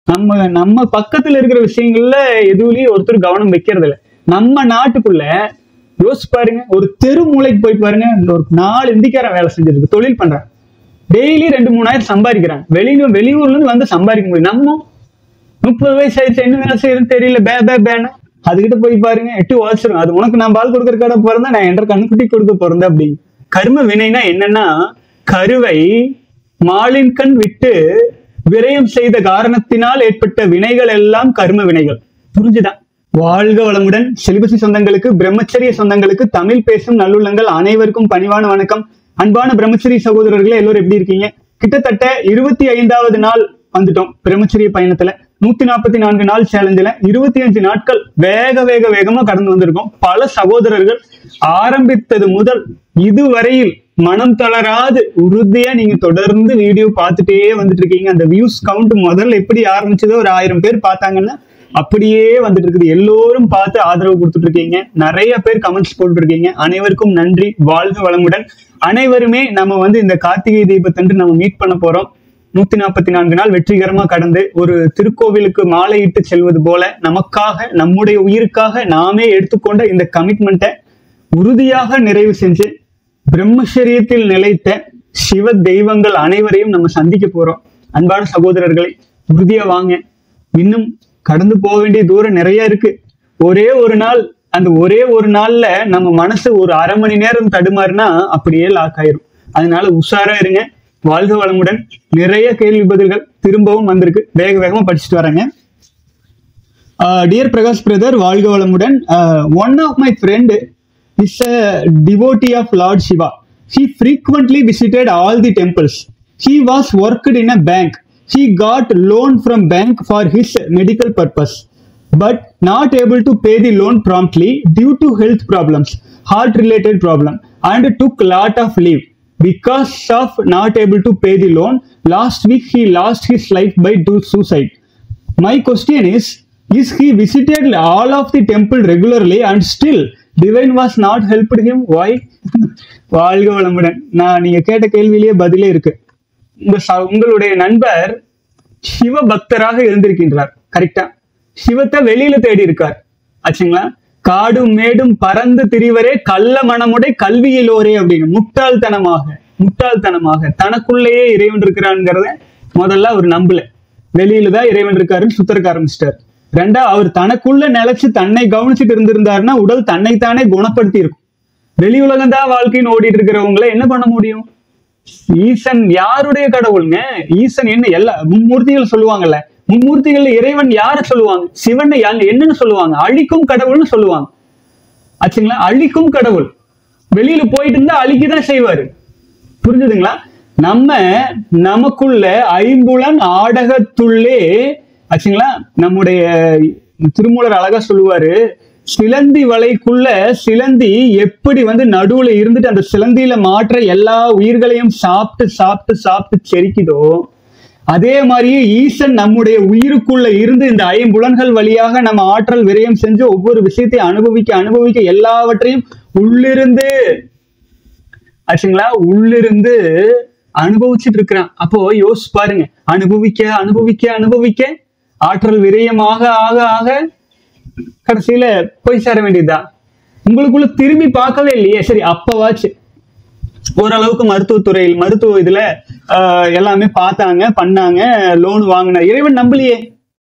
நம்ம நம்ம பக்கத்துல இருக்கிற விஷயங்கள்ல எதுலயும் ஒருத்தர் கவனம் வைக்கிறது இல்ல நம்ம நாட்டுக்குள்ள யோசிச்சு பாருங்க ஒரு தெரு மூலைக்கு போய் பாருங்க இந்த ஒரு நாலு இந்திக்காரன் வேலை செஞ்சிருக்கு தொழில் பண்றான் டெய்லி ரெண்டு மூணாயிரம் சம்பாதிக்கிறான் வெளியூர் வெளியூர்ல இருந்து வந்து சம்பாதிக்க முடியும் நம்ம முப்பது வயசு ஆயிடுச்சு என்ன வேலை செய்யறதுன்னு தெரியல பே பே பேன்னு அதுகிட்ட போய் பாருங்க எட்டு வாசிடும் அது உனக்கு நான் பால் கொடுக்குற கடை பிறந்தா நான் என்ற கண்ணுக்குட்டி கொடுக்க பிறந்தேன் அப்படி கர்ம வினைனா என்னன்னா கருவை மாலின் கண் விட்டு விரயம் செய்த காரணத்தினால் ஏற்பட்ட வினைகள் எல்லாம் கர்ம வினைகள் புரிஞ்சுதா வாழ்க வளமுடன் செலிபசி சொந்தங்களுக்கு பிரம்மச்சரிய சொந்தங்களுக்கு தமிழ் பேசும் நல்லுள்ளங்கள் அனைவருக்கும் பணிவான வணக்கம் அன்பான பிரம்மச்சரிய சகோதரர்களே எல்லோரும் எப்படி இருக்கீங்க கிட்டத்தட்ட இருபத்தி ஐந்தாவது நாள் வந்துட்டோம் பிரம்மச்சரிய பயணத்துல நூத்தி நாற்பத்தி நான்கு நாள் சேலஞ்சில் இருபத்தி அஞ்சு நாட்கள் வேக வேக வேகமா கடந்து வந்திருக்கோம் பல சகோதரர்கள் ஆரம்பித்தது முதல் இதுவரையில் மனம் தளராது உறுதியா நீங்க தொடர்ந்து வீடியோ பார்த்துட்டே வந்துட்டு இருக்கீங்க அந்த வியூஸ் கவுண்ட் முதல்ல எப்படி ஆரம்பிச்சதோ ஒரு ஆயிரம் பேர் பார்த்தாங்கன்னா அப்படியே வந்துட்டு இருக்குது எல்லோரும் பார்த்து ஆதரவு கொடுத்துட்டு இருக்கீங்க நிறைய பேர் கமெண்ட்ஸ் போட்டுட்டு இருக்கீங்க அனைவருக்கும் நன்றி வாழ்க வளமுடன் அனைவருமே நம்ம வந்து இந்த கார்த்திகை தீபத்தன்று நம்ம மீட் பண்ண போறோம் நூத்தி நாற்பத்தி நான்கு நாள் வெற்றிகரமா கடந்து ஒரு திருக்கோவிலுக்கு மாலையிட்டு செல்வது போல நமக்காக நம்முடைய உயிருக்காக நாமே எடுத்துக்கொண்ட இந்த கமிட்மெண்ட்டை உறுதியாக நிறைவு செஞ்சு பிரம்மச்சரியத்தில் நிலைத்த சிவ தெய்வங்கள் அனைவரையும் நம்ம சந்திக்க போறோம் அன்பான சகோதரர்களை உறுதியா வாங்க இன்னும் கடந்து போக வேண்டிய தூரம் நிறைய இருக்கு ஒரே ஒரு நாள் அந்த ஒரே ஒரு நாள்ல நம்ம மனசு ஒரு அரை மணி நேரம் தடுமாறுனா அப்படியே லாக் ஆயிரும் அதனால உஷாரா இருங்க வாழ்க வளமுடன் நிறைய கேள்வி பதில்கள் திரும்பவும் வந்திருக்கு வேக வேகமா படிச்சுட்டு வரேங்க டியர் பிரகாஷ் பிரதர் வாழ்க வளமுடன் one of my friend is a devotee of lord Shiva he frequently visited all the temples he was worked in a bank he got loan from bank for his medical purpose but not able to pay the loan promptly due to health problems heart related problem and took lot of leave because of not able to pay the loan last week he lost his life by do suicide my question is is he visited all of the temple regularly and still divine was not helped him why வாழ்க வளமுடன் நான் நீங்க கேட்ட கேள்வியிலேயே பதிலே இருக்கு உங்க ச- உங்களுடைய நண்பர் சிவ பக்தராக இருந்திருக்கின்றார் கரெக்டா சிவத்தை வெளியில தேடி இருக்கார் ஆச்சுங்களா காடும் மேடும் பறந்து திரிவரே கள்ள மனமுடை கல்வியிலோரே அப்படின்னு முட்டாள்தனமாக முட்டாள்தனமாக தனக்குள்ளேயே இறைவன் இருக்கிறான்ங்கிறத முதல்ல அவர் நம்பல வெளியில தான் இறைவன் இருக்காருன்னு சுத்தரக்க ஆரம்பிச்சிட்டார் ரெண்டா அவர் தனக்குள்ள நிலைச்சு தன்னை கவனிச்சுட்டு இருந்திருந்தாருன்னா உடல் தன்னைத்தானே குணப்படுத்தி இருக்கும் வெளி உலகம் தான் வாழ்க்கைன்னு ஓடிட்டு இருக்கிறவங்களை என்ன பண்ண முடியும் ஈசன் யாருடைய கடவுளுங்க ஈசன் என்ன எல்லா மும்மூர்த்திகள் சொல்லுவாங்கல்ல மும்மூர்த்திகள் இறைவன் யார சொல்லுவாங்க சிவனை யா- என்னன்னு சொல்லுவாங்க அழிக்கும் கடவுள்னு சொல்லுவாங்க ஆச்சுங்களா அழிக்கும் கடவுள் வெளியில போயிட்டு இருந்தா அழிக்கதான் செய்வாரு புரிஞ்சுதுங்களா நம்ம நமக்குள்ள ஐம்புலன் ஆடகத்துள்ளே ஆச்சுங்களா நம்முடைய திருமூலர் அழகா சொல்லுவாரு சிலந்தி வலைக்குள்ள சிலந்தி எப்படி வந்து நடுவுல இருந்துட்டு அந்த சிலந்தியில மாற்ற எல்லா உயிர்களையும் சாப்பிட்டு சாப்பிட்டு சாப்பிட்டு செரிக்குதோ அதே மாதிரியே ஈசன் நம்முடைய உயிருக்குள்ள இருந்து இந்த ஐம்புலன்கள் வழியாக நம்ம ஆற்றல் விரயம் செஞ்சு ஒவ்வொரு விஷயத்தை அனுபவிக்க அனுபவிக்க எல்லாவற்றையும் உள்ளிருந்து ஆச்சுங்களா உள்ளிருந்து அனுபவிச்சுட்டு இருக்கிறான் அப்போ யோசிச்சு பாருங்க அனுபவிக்க அனுபவிக்க அனுபவிக்க ஆற்றல் விரயமாக ஆக ஆக கடைசியில போய் சேர வேண்டியதா உங்களுக்குள்ள திரும்பி பார்க்கவே இல்லையே சரி அப்பவாச்சு ஓரளவுக்கு மருத்துவத்துறையில் மருத்துவ இதுல ஆஹ், எல்லாமே பார்த்தாங்க பண்ணாங்க லோன் வாங்கின இறைவன் நம்பலையே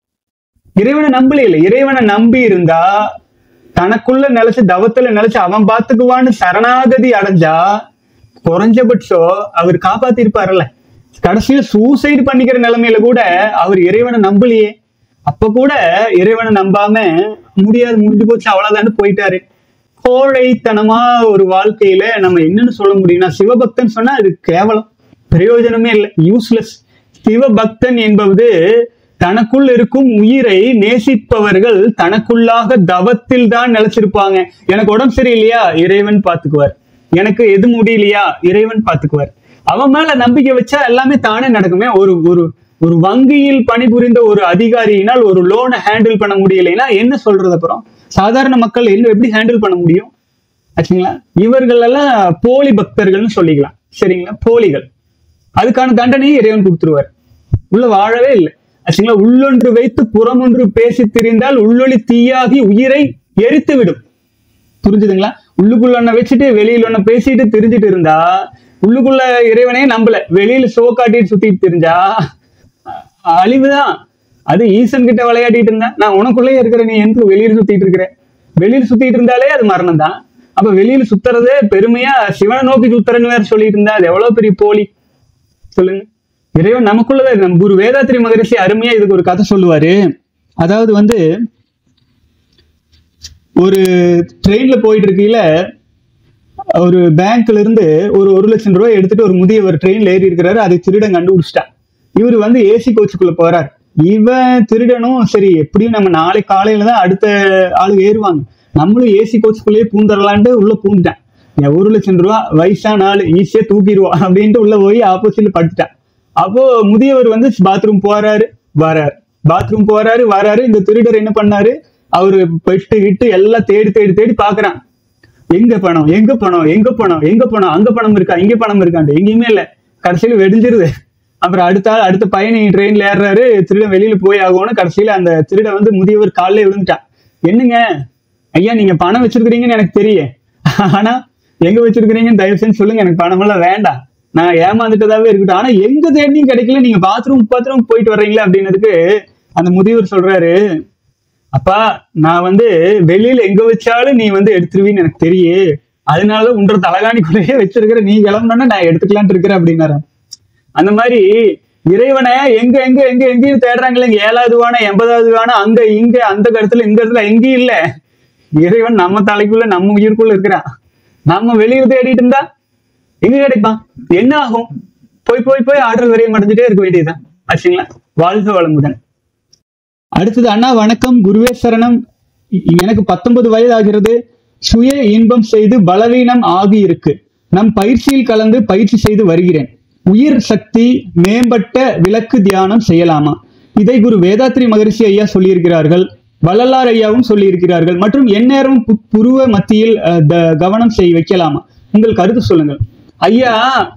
இறைவனை நம்பலையே இல்லை இறைவனை நம்பி இருந்தா தனக்குள்ள நிலைச்சு தவத்துல நிலைச்சு அவன் பார்த்துக்குவான்னு சரணாகதி அடைஞ்சா குறைஞ்சபட்சம் அவர் காப்பாத்திருப்பாருல்ல கடைசியில சூசைடு பண்ணிக்கிற நிலைமையில கூட அவர் இறைவனை நம்பலையே அப்ப கூட இறைவனை நம்பாம முடியாது முடிஞ்சு போச்சு அவ்வளவுதான்னு போயிட்டாரு கோழைத்தனமா ஒரு வாழ்க்கையில நம்ம என்னன்னு சொல்ல முடியும்னா சிவபக்தன் சொன்னா அது கேவலம் பிரயோஜனமே இல்லை யூஸ்லெஸ் சிவபக்தன் என்பது தனக்குள் இருக்கும் உயிரை நேசிப்பவர்கள் தனக்குள்ளாக தவத்தில் தான் நிலைச்சிருப்பாங்க எனக்கு உடம்பு சரியில்லையா இறைவன் பார்த்துக்குவார் எனக்கு எது முடியலையா இறைவன் பார்த்துக்குவார் அவன் மேல நம்பிக்கை வச்சா எல்லாமே தானே நடக்குமே ஒரு ஒரு ஒரு வங்கியில் பணிபுரிந்த ஒரு அதிகாரியினால் ஒரு லோனை ஹேண்டில் பண்ண முடியலைன்னா என்ன சொல்றது அப்புறம் சாதாரண மக்கள் என்ன எப்படி ஹேண்டில் பண்ண முடியும் ஆச்சுங்களா இவர்கள் எல்லாம் போலி பக்தர்கள்னு சொல்லிக்கலாம் சரிங்களா போலிகள் அதுக்கான தண்டனையை இறைவன் கொடுத்துருவார் உள்ள வாழவே இல்லை ஆச்சுங்களா உள்ளொன்று வைத்து புறமொன்று பேசி திரிந்தால் உள்ளொளி தீயாகி உயிரை எரித்து விடும் புரிஞ்சுதுங்களா உள்ளுக்குள்ள ஒண்ண வச்சுட்டு வெளியில ஒண்ண பேசிட்டு தெரிஞ்சுட்டு இருந்தா உள்ளுக்குள்ள இறைவனே நம்பல வெளியில சோ காட்டிட்டு சுத்திட்டு தெரிஞ்சா அ- அழிவுதான் அது ஈசன் கிட்ட விளையாடிட்டு இருந்தா நான் உனக்குள்ளே இருக்கிற நீ எனக்கு வெளியில சுத்திட்டு இருக்கிற வெளியில சுத்திட்டு இருந்தாலே அது மரணம் தான் அப்ப வெளியில சுத்துறதே பெருமையா சிவனை நோக்கி சுத்துறன்னு வேற சொல்லிட்டு இருந்தா அது எவ்வளவு பெரிய போலி சொல்லுங்க இறைவன் நமக்குள்ளதான் இருக்கு. நம்ம குரு வேதாத்திரி மகரிஷி அருமையா இதுக்கு ஒரு கதை சொல்லுவாரு அதாவது வந்து ஒரு ட்ரெயின்ல போயிட்டு இருக்கையில ஒரு பேங்க்ல இருந்து ஒரு ஒரு லட்சம் ரூபாய் எடுத்துட்டு ஒரு முதியவர் ட்ரெயின்ல ஏறி இருக்கிறாரு அதை திருடன் கண்டுபிடிச்சிட்டான் இவர் வந்து ஏசி கோச்சுக்குள்ள போறார் இவன் திருடனும் சரி எப்படியும் நம்ம நாளை காலையில தான் அடுத்த ஆளு ஏறுவாங்க நம்மளும் ஏசி கோச்சுக்குள்ளேயே பூந்தரலான்ட்டு உள்ள பூந்துட்டான் என் ஒரு லட்சம் ரூபா வயசான ஆளு ஈஸியா தூக்கிடுவான் அப்படின்ட்டு உள்ள போய் ஆப்போசிட்ல படுத்துட்டான் அப்போ முதியவர் வந்து பாத்ரூம் போறாரு வராரு பாத்ரூம் போறாரு வராரு இந்த திருடர் என்ன பண்ணாரு அவரு பெட்டு கிட்டு எல்லாம் தேடி தேடி தேடி பாக்குறான் எங்க பணம் எங்க பணம் எங்க பணம் எங்க பணம் அங்க பணம் இருக்கா இங்க பணம் இருக்கான்ட்டு எங்கேயுமே இல்ல கடைசியில வெடிஞ்சிருது அப்புறம் அடுத்த ஆள் அடுத்த பயணி ட்ரெயின்ல ஏறுறாரு திருடன் வெளியில போய் ஆகும்னு கடைசியில அந்த திருடன் வந்து முதியவர் காலில் விழுந்துட்டான் என்னங்க ஐயா நீங்க பணம் வச்சிருக்கிறீங்கன்னு எனக்கு தெரியும் ஆனா எங்க வச்சிருக்கிறீங்கன்னு தயவு செஞ்சு சொல்லுங்க எனக்கு பணம் எல்லாம் வேண்டாம் நான் ஏமாந்துட்டதாவே இருக்கட்டும் ஆனா எங்க தேடியும் கிடைக்கல நீங்க பாத்ரூம் பாத்ரூம் போயிட்டு வர்றீங்களா அப்படின்னதுக்கு அந்த முதியவர் சொல்றாரு அப்பா நான் வந்து வெளியில எங்க வச்சாலும் நீ வந்து எடுத்துருவீன்னு எனக்கு தெரியும் அதனால உன்ற தலகாணிக்குள்ளேயே வச்சிருக்கிற நீ கிளம்புனா நான் எடுத்துக்கலான்ட்டு இருக்கிறேன் அப்படின்னாரு அந்த மாதிரி இறைவனை எங்க எங்க எங்க எங்கேயும் தேடுறாங்களே இங்க ஏழாவது வான எண்பதாவது வான அங்க இங்க அந்த இடத்துல இந்த இடத்துல எங்கேயும் இல்ல இறைவன் நம்ம தலைக்குள்ள நம்ம உயிருக்குள்ள இருக்கிறான் நம்ம வெளியில தேடிட்டு இருந்தா எங்க கிடைப்பான் என்ன ஆகும் போய் போய் போய் ஆற்றல் விரையும் அடைஞ்சிட்டே இருக்க வேண்டியதுதான் ஆச்சுங்களா வாழ்க வளமுடன் அடுத்தது அண்ணா வணக்கம் குருவே சரணம் இ- எனக்கு பத்தொன்பது வயது ஆகிறது சுய இன்பம் செய்து பலவீனம் ஆகி இருக்கு நம் பயிற்சியில் கலந்து பயிற்சி செய்து வருகிறேன் உயிர் சக்தி மேம்பட்ட விளக்கு தியானம் செய்யலாமா இதை குரு வேதாத்ரி மகரிஷி ஐயா சொல்லியிருக்கிறார்கள் வள்ளலார் ஐயாவும் சொல்லியிருக்கிறார்கள் மற்றும் எந்நேரமும் பு- புருவ மத்தியில் அஹ், த- கவனம் செய் வைக்கலாமா உங்கள் கருத்து சொல்லுங்கள் ஐயா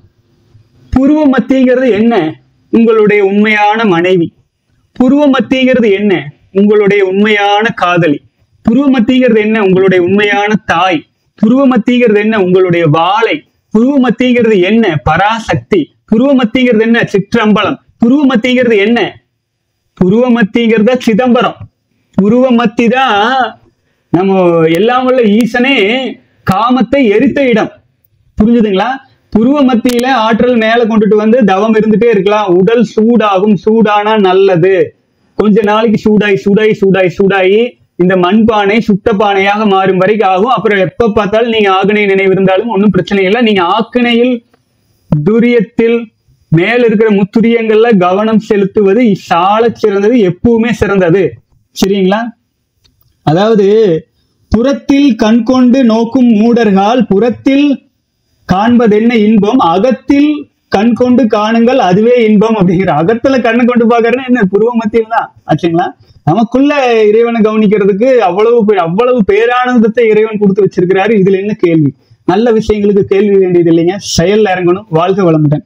புருவ மத்திங்கிறது என்ன உங்களுடைய உண்மையான மனைவி புருவ மத்திங்கிறது என்ன உங்களுடைய உண்மையான காதலி புருவ மத்திங்கிறது என்ன உங்களுடைய உண்மையான தாய் புருவ மத்திங்கிறது என்ன உங்களுடைய வாளை புருவ மத்திங்கிறது என்ன பராசக்தி புருவ மத்திங்கிறது என்ன சிற்றம்பலம் புருவ மத்திங்கிறது என்ன புருவ மத்திங்கிறத சிதம்பரம் புருவ மத்தி தான் நம்ம எல்லாம் வல்ல ஈசனே காமத்தை எரித்த இடம் புரிஞ்சுதுங்களா புருவ மத்தியில ஆற்றல் மேல கொண்டுட்டு வந்து தவம் இருந்துட்டே இருக்கலாம் உடல் சூடாகும் சூடானா நல்லது கொஞ்ச நாளைக்கு சூடாய் சூடாய் சூடாய் சூடாயி இந்த மண்பானை சுட்ட பானையாக மாறும் வரைக்கும் ஆகும் அப்புறம் எப்ப பார்த்தாலும் நீங்க ஆகனை நினைவு இருந்தாலும் ஒன்றும் பிரச்சனை இல்லை நீங்க ஆக்கினையில் துரியத்தில் மேல இருக்கிற முத்துரியங்கள்ல கவனம் செலுத்துவது சாலச் சிறந்தது எப்பவுமே சிறந்தது சரிங்களா அதாவது புறத்தில் கண் கொண்டு நோக்கும் மூடர்கள் புறத்தில் காண்பதென்ன இன்பம் அகத்தில் கண் கொண்டு காணுங்கள் அதுவே இன்பம் அப்படிங்கிற அகத்துல கண்ணு கொண்டு பாக்குறேன்னா என்ன புருவ மத்தியில் தான் ஆச்சுங்களா நமக்குள்ள இறைவனை கவனிக்கிறதுக்கு அவ்வளவு பே- அவ்வளவு பேரானந்தத்தை இறைவன் கொடுத்து வச்சிருக்கிறாரு இதுல என்ன கேள்வி நல்ல விஷயங்களுக்கு கேள்வி வேண்டியது இல்லைங்க செயல்ல இறங்கணும் வாழ்க வளமுடன்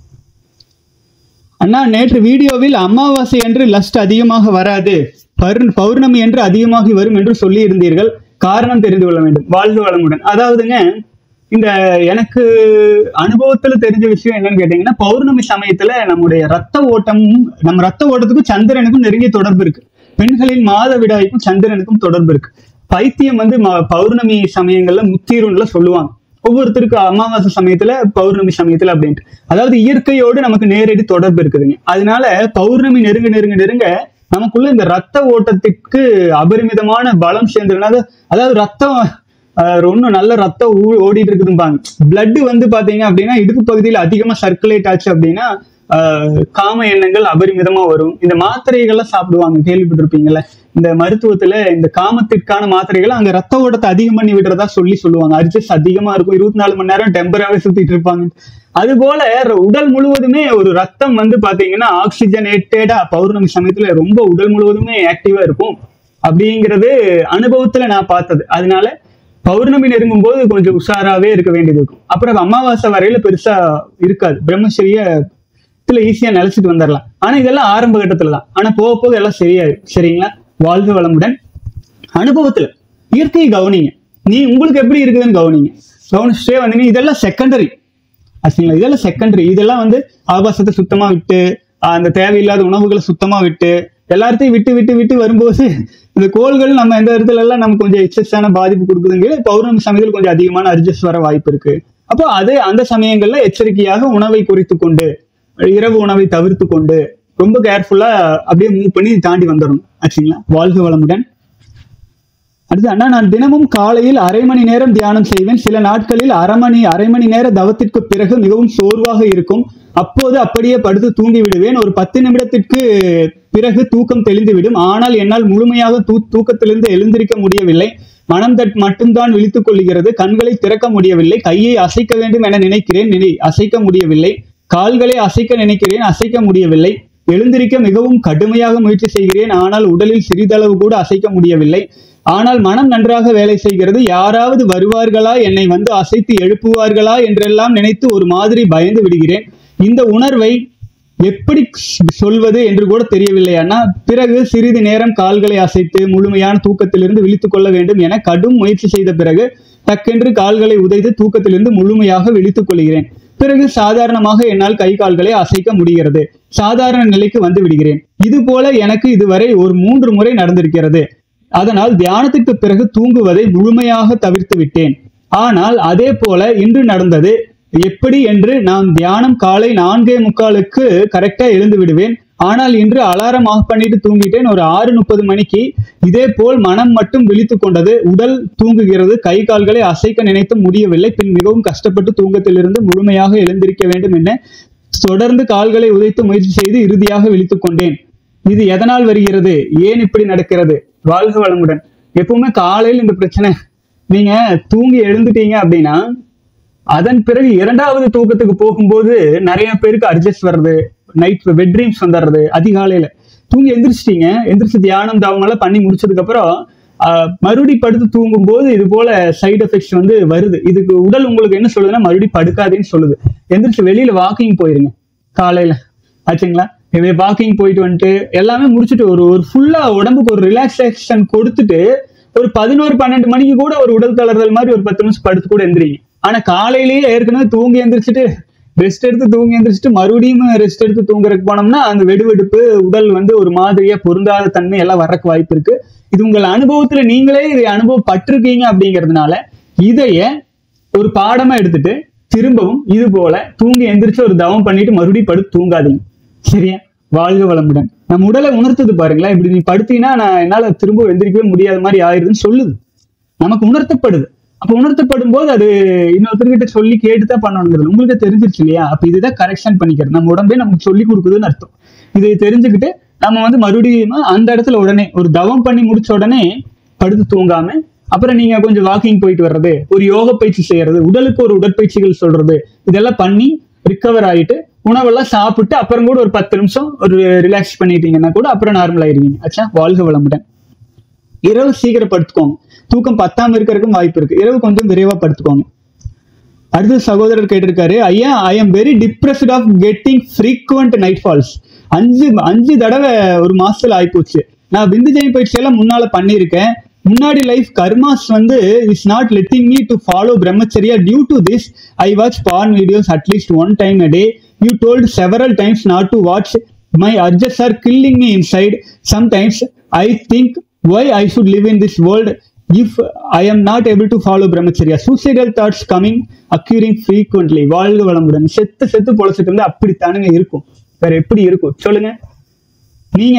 அண்ணா நேற்று வீடியோவில் அமாவாசை என்று லஸ்ட் அதிகமாக வராது பௌர்- பௌர்ணமி என்று அதிகமாகி வரும் என்று சொல்லி இருந்தீர்கள் காரணம் தெரிந்து கொள்ள வேண்டும் வாழ்க வளமுடன் அதாவதுங்க இந்த எனக்கு அனுபவத்துல தெரிஞ்ச விஷயம் என்னன்னு கேட்டீங்கன்னா பௌர்ணமி சமயத்துல நம்முடைய ரத்த ஓட்டமும் நம்ம ரத்த ஓட்டத்துக்கும் சந்திரனுக்கும் நெருங்கிய தொடர்பு இருக்கு பெண்களின் மாதவிடாய்க்கும் சந்திரனுக்கும் தொடர்பு இருக்கு பைத்தியம் வந்து ம- பௌர்ணமி சமயங்கள்ல முத்தீரும்ல சொல்லுவாங்க ஒவ்வொருத்தருக்கு அமாவாசை சமயத்துல பௌர்ணமி சமயத்துல அப்படின்ட்டு அதாவது இயற்கையோடு நமக்கு நேரடி தொடர்பு இருக்குதுங்க அதனால பௌர்ணமி நெருங்க நெருங்க நெருங்க நமக்குள்ள இந்த ரத்த ஓட்டத்திற்கு அபரிமிதமான பலம் சேர்ந்துருந்தா அதாவது ரத்தம் ஒன்றும் நல்ல ரத்தம் ஊ- ஓடிட்டு இருக்குதும்பாங்க பிளட் வந்து பாத்தீங்க அப்படின்னா இடுப்பு பகுதியில் அதிகமா சர்க்குலேட் ஆச்சு அப்படின்னா ஆஹ், காம எண்ணங்கள் அபரிமிதமா வரும் இந்த மாத்திரைகள்லாம் சாப்பிடுவாங்க கேள்விப்பட்டிருப்பீங்கல்ல இந்த மருத்துவத்துல இந்த காமத்திற்கான மாத்திரைகளை அங்க ரத்த ஓட்டத்தை அதிகம் பண்ணி விடுறதா சொல்லி சொல்லுவாங்க அரிச்சஸ் அதிகமா இருக்கும் இருபத்தி நாலு மணி நேரம் டெம்பராகவே சுத்திட்டு இருப்பாங்க அது போல ர- உடல் முழுவதுமே ஒரு ரத்தம் வந்து பாத்தீங்கன்னா ஆக்சிஜனேட்டடா பௌர்ணமி சமயத்துல ரொம்ப உடல் முழுவதுமே ஆக்டிவா இருக்கும் அப்படிங்கிறது அனுபவத்துல நான் பார்த்தது அதனால பௌர்ணமி நெருங்கும் போது கொஞ்சம் உஷாராவே இருக்க வேண்டியது இருக்கும் அப்புறம் அமாவாசை வரையில பெருசா இருக்காது பிரம்மச்சரிய இதுல ஈஸியா நிலைச்சிட்டு வந்துடலாம் ஆனா இதெல்லாம் ஆரம்ப கட்டத்துல தான் ஆனா போக போக எல்லாம் சரியாயிடும் சரிங்களா வாழ்க வளமுடன் அனுபவத்துல இயற்கையை கவனிங்க நீ உங்களுக்கு எப்படி இருக்குதுன்னு கவனிங்க கவனிச்சுட்டே வந்தீங்க இதெல்லாம் செகண்டரி ஆச்சுங்களா இதெல்லாம் செகண்டரி இதெல்லாம் வந்து ஆபாசத்தை சுத்தமா விட்டு ஆஹ் அந்த தேவையில்லாத உணவுகளை சுத்தமா விட்டு எல்லாத்தையும் விட்டு விட்டு விட்டு வரும்போது இந்த கோள்கள் நம்ம இந்த இடத்துல எல்லாம் நமக்கு கொஞ்சம் எக்ஸஸான பாதிப்பு கொடுக்குதுங்க பௌர்ணமி சமயத்தில் கொஞ்சம் அதிகமான அட்ஜஸ்ட் வர வாய்ப்பு இருக்கு அப்போ அது அந்த சமயங்கள்ல எச்சரிக்கையாக உணவை குறித்து கொண்டு இரவு உணவை தவிர்த்து கொண்டு ரொம்ப கேர்ஃபுல்லா அப்படியே மூவ் பண்ணி தாண்டி வந்துடணும் ஆச்சுங்களா வாழ்க வளமுடன் அடுத்து அண்ணா நான் தினமும் காலையில் அரை மணி நேரம் தியானம் செய்வேன் சில நாட்களில் அரை மணி அரை மணி நேர தவத்திற்கு பிறகு மிகவும் சோர்வாக இருக்கும் அப்போது அப்படியே படுத்து தூங்கி விடுவேன் ஒரு பத்து நிமிடத்திற்கு பிறகு தூக்கம் தெளிந்துவிடும் ஆனால் என்னால் முழுமையாக தூ தூக்கத்திலிருந்து எழுந்திருக்க முடியவில்லை மனம் தட் மட்டும்தான் விழித்துக் கொள்கிறது கண்களை திறக்க முடியவில்லை கையை அசைக்க வேண்டும் என நினைக்கிறேன் நினை அசைக்க முடியவில்லை கால்களை அசைக்க நினைக்கிறேன் அசைக்க முடியவில்லை எழுந்திருக்க மிகவும் கடுமையாக முயற்சி செய்கிறேன் ஆனால் உடலில் சிறிதளவு கூட அசைக்க முடியவில்லை ஆனால் மனம் நன்றாக வேலை செய்கிறது யாராவது வருவார்களா என்னை வந்து அசைத்து எழுப்புவார்களா என்றெல்லாம் நினைத்து ஒரு மாதிரி பயந்து விடுகிறேன் இந்த உணர்வை எப்படி சொல்வது என்று கூட தெரியவில்லை அண்ணா பிறகு சிறிது நேரம் கால்களை அசைத்து முழுமையான தூக்கத்திலிருந்து விழித்துக் கொள்ள வேண்டும் என கடும் முயற்சி செய்த பிறகு டக்கென்று கால்களை உதைத்து தூக்கத்திலிருந்து முழுமையாக விழித்துக் கொள்கிறேன் பிறகு சாதாரணமாக என்னால் கை கால்களை அசைக்க முடிகிறது சாதாரண நிலைக்கு வந்து விடுகிறேன் இது போல எனக்கு இதுவரை ஒரு மூன்று முறை நடந்திருக்கிறது அதனால் தியானத்துக்கு பிறகு தூங்குவதை முழுமையாக தவிர்த்து விட்டேன் ஆனால் அதே போல இன்று நடந்தது எப்படி என்று நான் தியானம் காலை நான்கே முக்காலுக்கு கரெக்டா எழுந்து விடுவேன் ஆனால் இன்று அலாரம் ஆஃப் பண்ணிட்டு தூங்கிட்டேன் ஒரு ஆறு முப்பது மணிக்கு இதே போல் மனம் மட்டும் விழித்து கொண்டது உடல் தூங்குகிறது கை கால்களை அசைக்க நினைத்து முடியவில்லை பின் மிகவும் கஷ்டப்பட்டு தூங்கத்திலிருந்து முழுமையாக எழுந்திருக்க வேண்டும் என தொடர்ந்து கால்களை உதைத்து முயற்சி செய்து இறுதியாக விழித்துக் கொண்டேன் இது எதனால் வருகிறது ஏன் இப்படி நடக்கிறது வாழ்க வளமுடன் எப்பவுமே காலையில் இந்த பிரச்சனை நீங்க தூங்கி எழுந்துட்டீங்க அப்படின்னா அதன் பிறகு இரண்டாவது தூக்கத்துக்கு போகும்போது நிறைய பேருக்கு அட்ஜஸ்ட் வர்றது நைட் பெட் ட்ரீம்ஸ் வந்துடுறது அதிகாலையில தூங்கி எந்திரிச்சிட்டீங்க எந்திரிச்சு தியானம் தாவம் எல்லாம் பண்ணி முடிச்சதுக்கு அப்புறம் ஆஹ், மறுபடி படுத்து தூங்கும் போது இது போல சைடு எஃபெக்ட்ஸ் வந்து வருது இதுக்கு உடல் உங்களுக்கு என்ன சொல்லுதுன்னா மறுபடி படுக்காதேன்னு சொல்லுது எந்திரிச்சு வெளியில வாக்கிங் போயிருங்க காலையில ஆச்சுங்களா வாக்கிங் போயிட்டு வந்துட்டு எல்லாமே முடிச்சுட்டு ஒரு ஒரு ஃபுல்லா உடம்புக்கு ஒரு ரிலாக்ஸேஷன் கொடுத்துட்டு ஒரு பதினோரு பன்னெண்டு மணிக்கு கூட ஒரு உடல் தளர்தல் மாதிரி ஒரு பத்து நிமிஷம் படுத்து கூட எந்திரிங்க ஆனா காலையிலேயே ஏற்கனவே தூங்கி எந்திரிச்சிட்டு ரெஸ்ட் எடுத்து தூங்கி எந்திரிச்சிட்டு மறுபடியும் ரெஸ்ட் எடுத்து தூங்குறதுக்கு போனோம்னா அந்த வெடுவெடுப்பு உடல் வந்து ஒரு மாதிரியா பொருந்தாத தன்மை எல்லாம் வர்றதுக்கு வாய்ப்பு இருக்கு இது உங்கள் அனுபவத்துல நீங்களே இதை அனுபவப்பட்டிருக்கீங்க அப்படிங்கிறதுனால இதைய ஒரு பாடமா எடுத்துட்டு திரும்பவும் இது போல தூங்கி எந்திரிச்சு ஒரு தவம் பண்ணிட்டு மறுபடியும் படுத்து தூங்காதீங்க சரியா வாழ்க வளமுடன் நம்ம உடலை உணர்த்துது பாருங்களேன் இப்படி நீ படுத்தீங்கன்னா நான் என்னால திரும்ப எந்திரிக்கவே முடியாத மாதிரி ஆயிருதுன்னு சொல்லுது நமக்கு உணர்த்தப்படுது அப்ப உணர்த்தப்படும் போது அது இன்னொருத்தர்கிட்ட சொல்லி கேட்டுதான் பண்ணணுங்கிறது உங்களுக்கு தெரிஞ்சிருச்சு இல்லையா அப்ப இதுதான் கரெக்ஷன் பண்ணிக்கிறது நம்ம உடம்பே நமக்கு சொல்லி கொடுக்குதுன்னு அர்த்தம் இதை தெரிஞ்சுக்கிட்டு நம்ம வந்து மறுபடியும் அந்த இடத்துல உடனே ஒரு தவம் பண்ணி முடிச்ச உடனே படுத்து தூங்காம அப்புறம் நீங்க கொஞ்சம் வாக்கிங் போயிட்டு வர்றது ஒரு யோக பயிற்சி செய்யறது உடலுக்கு ஒரு உடற்பயிற்சிகள் சொல்றது இதெல்லாம் பண்ணி ரிக்கவர் ஆயிட்டு உணவெல்லாம் சாப்பிட்டு அப்புறம் கூட ஒரு பத்து நிமிஷம் ஒரு ரிலாக்ஸ் பண்ணிட்டீங்கன்னா கூட அப்புறம் நார்மல் ஆயிருவீங்க ஆச்சா வாழ்க வளமுடன் இரவு சீக்கிரம் படுத்துக்கோங்க தூக்கம் பத்தாம இருக்கிறதுக்கும் வாய்ப்பு இருக்கு இரவு கொஞ்சம் விரைவா படுத்துக்கோங்க அடுத்து சகோதரர் கேட்டிருக்காரு ஐயா I am very depressed of getting frequent night falls அஞ்சு அஞ்சு தடவை ஒரு மாசத்துல ஆயிப்போச்சு நான் விந்து ஜெயம் பயிற்சி எல்லாம் முன்னால பண்ணியிருக்கேன் முன்னாடி லைஃப் கர்மாஸ் வந்து is not letting me to follow brahmacharya due to this I watch porn videos at least one time a day you told several times not to watch my adjust are killing me inside sometimes I think why I should live in this world if I am not able to follow brahmacharya. Suicidal thoughts coming, occurring frequently. வாழ்க வளமுடன் செத்து செத்து பொழைச்சிட்டு இருந்தா அப்படித்தானுங்க இருக்கும் வேற எப்படி இருக்கும் சொல்லுங்க நீங்க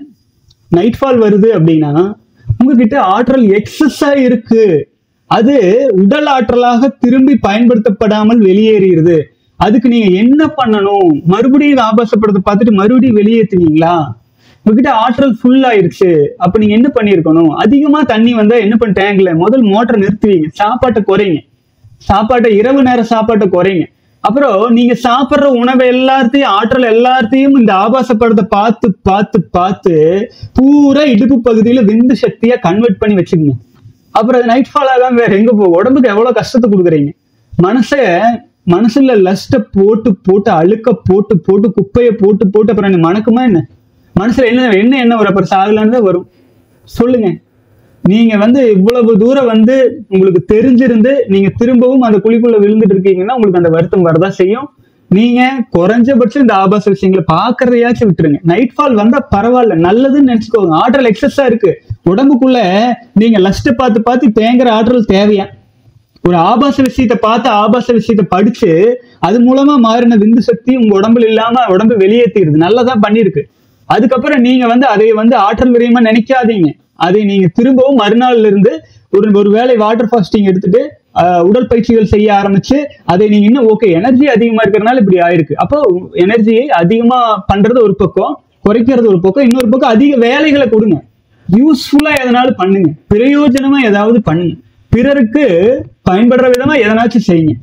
நைட் ஃபால் வருது அப்படின்னா உங்ககிட்ட ஆற்றல் எக்ஸஸா இருக்கு அது உடல் ஆற்றலாக திரும்பி பயன்படுத்தப்படாமல் வெளியேறிடுது அதுக்கு நீங்க என்ன பண்ணணும் மறுபடியும் ஆபாசப்படுறத பார்த்துட்டு மறுபடியும் வெளியேற்றுவீங்களா உங்ககிட்ட ஆற்றல் ஃபுல் ஆயிருச்சு அப்ப நீங்க என்ன பண்ணிருக்கணும் அதிகமா தண்ணி வந்தா என்ன பண்ண டேங்க்ல முதல் மோட்டர் நிறுத்துவீங்க சாப்பாட்டை குறைங்க சாப்பாட்டை இரவு நேர சாப்பாட்டை குறைங்க அப்புறம் நீங்க சாப்பிடுற உணவை எல்லாத்தையும் ஆற்றல் எல்லாத்தையும் இந்த ஆபாசப்படத்தை பார்த்து பார்த்து பார்த்து பூரா இடுப்பு பகுதியில விந்து சக்தியா கன்வெர்ட் பண்ணி வச்சுக்கோங்க அப்புறம் நைட் ஃபால் ஆகாம வேற எங்க போகும் உடம்புக்கு எவ்வளவு கஷ்டத்தை கொடுக்குறீங்க மனசை மனசுல லஸ்ட போட்டு போட்டு அழுக்க போட்டு போட்டு குப்பையை போட்டு போட்டு அப்புறம் என்ன மணக்குமா என்ன மனசுல என்ன என்ன என்ன வரும் அப்புறம் சாகலான்னு தான் வரும் சொல்லுங்க நீங்க வந்து இவ்வளவு தூரம் வந்து உங்களுக்கு தெரிஞ்சிருந்து நீங்க திரும்பவும் அந்த குழிக்குள்ள விழுந்துட்டு இருக்கீங்கன்னா உங்களுக்கு அந்த வருத்தம் வரதான் செய்யும் நீங்க குறைஞ்சபட்சம் இந்த ஆபாச விஷயங்களை பாக்குறதையாச்சும் விட்டுருங்க நைட் ஃபால் வந்தா பரவாயில்ல நல்லதுன்னு நினைச்சுக்கோங்க ஆற்றல் எக்ஸஸா இருக்கு உடம்புக்குள்ள நீங்க லஸ்ட் பார்த்து பார்த்து தேங்குற ஆற்றல் தேவையா ஒரு ஆபாச விஷயத்தை பார்த்து ஆபாச விஷயத்தை படிச்சு அது மூலமா மாறின விந்து சக்தி உங்க உடம்புல இல்லாம உடம்பு வெளியேற்றிடுது நல்லதா பண்ணிருக்கு அதுக்கப்புறம் நீங்க வந்து அதை வந்து ஆற்றல் விரயமா நினைக்காதீங்க அதை நீங்க திரும்பவும் மறுநாள்ல இருந்து ஒரு ஒரு வேளை வாட்டர் ஃபாஸ்டிங் எடுத்துட்டு ஆஹ், உடற்பயிற்சிகள் செய்ய ஆரம்பிச்சு அதை நீங்க இன்னும் ஓகே எனர்ஜி அதிகமா இருக்கிறதுனால இப்படி ஆயிருக்கு அப்போ எனர்ஜியை அதிகமா பண்றது ஒரு பக்கம் குறைக்கிறது ஒரு பக்கம் இன்னொரு பக்கம் அதிக வேலைகளை கொடுங்க யூஸ்ஃபுல்லா எதனாலும் பண்ணுங்க பிரயோஜனமா ஏதாவது பண்ணுங்க பிறருக்கு பயன்படுற விதமா எதனாச்சும் செய்யுங்க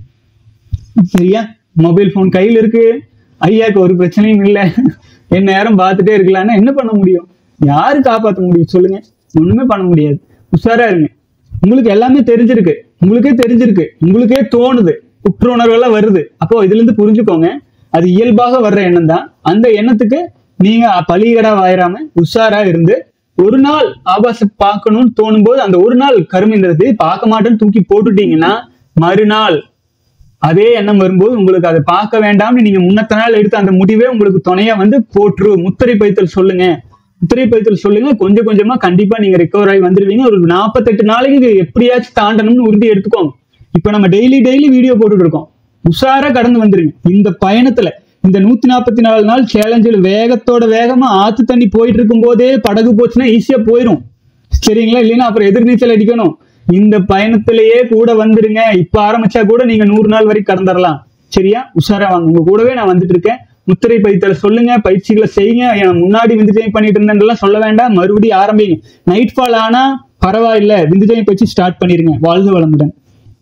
சரியா மொபைல் ஃபோன் கையில் இருக்கு ஐயாக்கு ஒரு பிரச்சனையும் இல்லை என் நேரம் பார்த்துட்டே இருக்கலாம்னா என்ன பண்ண முடியும் யாரு காப்பாற்ற முடியும் சொல்லுங்க ஒண்ணுமே பண்ண முடியாது உஷாரா இருங்க உங்களுக்கு எல்லாமே தெரிஞ்சிருக்கு உங்களுக்கே தெரிஞ்சிருக்கு உங்களுக்கே தோணுது குற்ற உணர்வெல்லாம் வருது அப்போ இதுல இருந்து புரிஞ்சுக்கோங்க அது இயல்பாக வர்ற எண்ணம் தான் அந்த எண்ணத்துக்கு நீங்க பலிகடா வாயிராம உஷாரா இருந்து ஒரு நாள் ஆபாச பார்க்கணும்னு தோணும் போது அந்த ஒரு நாள் கருமைன்றது பார்க்க மாட்டேன்னு தூக்கி போட்டுட்டீங்கன்னா மறுநாள் அதே எண்ணம் வரும்போது உங்களுக்கு அதை பார்க்க வேண்டாம்னு நீங்க முன்னத்த நாள் எடுத்த அந்த முடிவே உங்களுக்கு துணையா வந்து போற்று முத்திரை பைத்தல் சொல்லுங்க முத்திரை பைத்தல் சொல்லுங்க கொஞ்சம் கொஞ்சமா கண்டிப்பா நீங்க ரெக்கவர் ஆகி வந்துருவீங்க ஒரு நாற்பத்தெட்டு நாளைக்கு இது எப்படியாச்சும் தாண்டணும்னு உறுதி எடுத்துக்கோங்க இப்ப நம்ம டெய்லி டெய்லி வீடியோ போட்டுட்டு இருக்கோம் உஷாரா கடந்து வந்துருங்க இந்த பயணத்துல இந்த நூத்தி நாற்பத்தி நாலு நாள் சேலஞ்சில் வேகத்தோட வேகமா ஆத்து தண்ணி போயிட்டு இருக்கும் போதே படகு போச்சுன்னா ஈஸியா போயிடும் சரிங்களா இல்லைன்னா அப்புறம் எதிர்நீச்சல் அடிக்கணும் இந்த பயணத்திலேயே கூட வந்துருங்க இப்ப ஆரம்பிச்சா கூட நீங்க நூறு நாள் வரைக்கும் கடந்துடலாம் சரியா உஷாரா வாங்க உங்க கூடவே நான் வந்துட்டு இருக்கேன் முத்திரை பயிற்சியில சொல்லுங்க பயிற்சிகளை செய்யுங்க என் முன்னாடி விந்துஜயம் பண்ணிட்டு இருந்தேன்லாம் சொல்ல வேண்டாம் மறுபடியும் ஆரம்பிங்க நைட் ஃபால் ஆனா பரவாயில்ல விந்துஜயம் பயிற்சி ஸ்டார்ட் பண்ணிருங்க வாழ்க வளமுடன்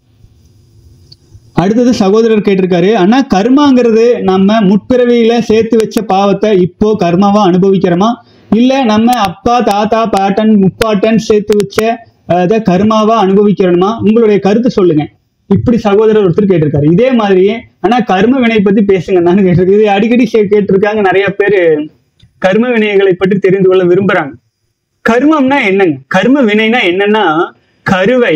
அடுத்தது சகோதரர் கேட்டிருக்காரு ஆனா கர்மாங்கிறது நம்ம முற்பிறவியில சேர்த்து வச்ச பாவத்தை இப்போ கர்மாவா அனுபவிக்கிறோமா இல்ல நம்ம அப்பா தாத்தா பாட்டன் முப்பாட்டன் சேர்த்து வச்ச அஹ், இதை கர்மாவா அனுபவிக்கிறோமா உங்களுடைய கருத்து சொல்லுங்க இப்படி சகோதரர் ஒருத்தர் கேட்டிருக்காரு இதே மாதிரியே ஆனா கர்ம வினை பத்தி பேசுங்க நான் கேட்டிருக்கேன் இது அடிக்கடி கே- கேட்டிருக்காங்க நிறைய பேரு கர்ம வினைகளை பற்றி தெரிந்து கொள்ள விரும்புறாங்க கர்மம்னா என்னங்க கர்ம வினைனா என்னன்னா கருவை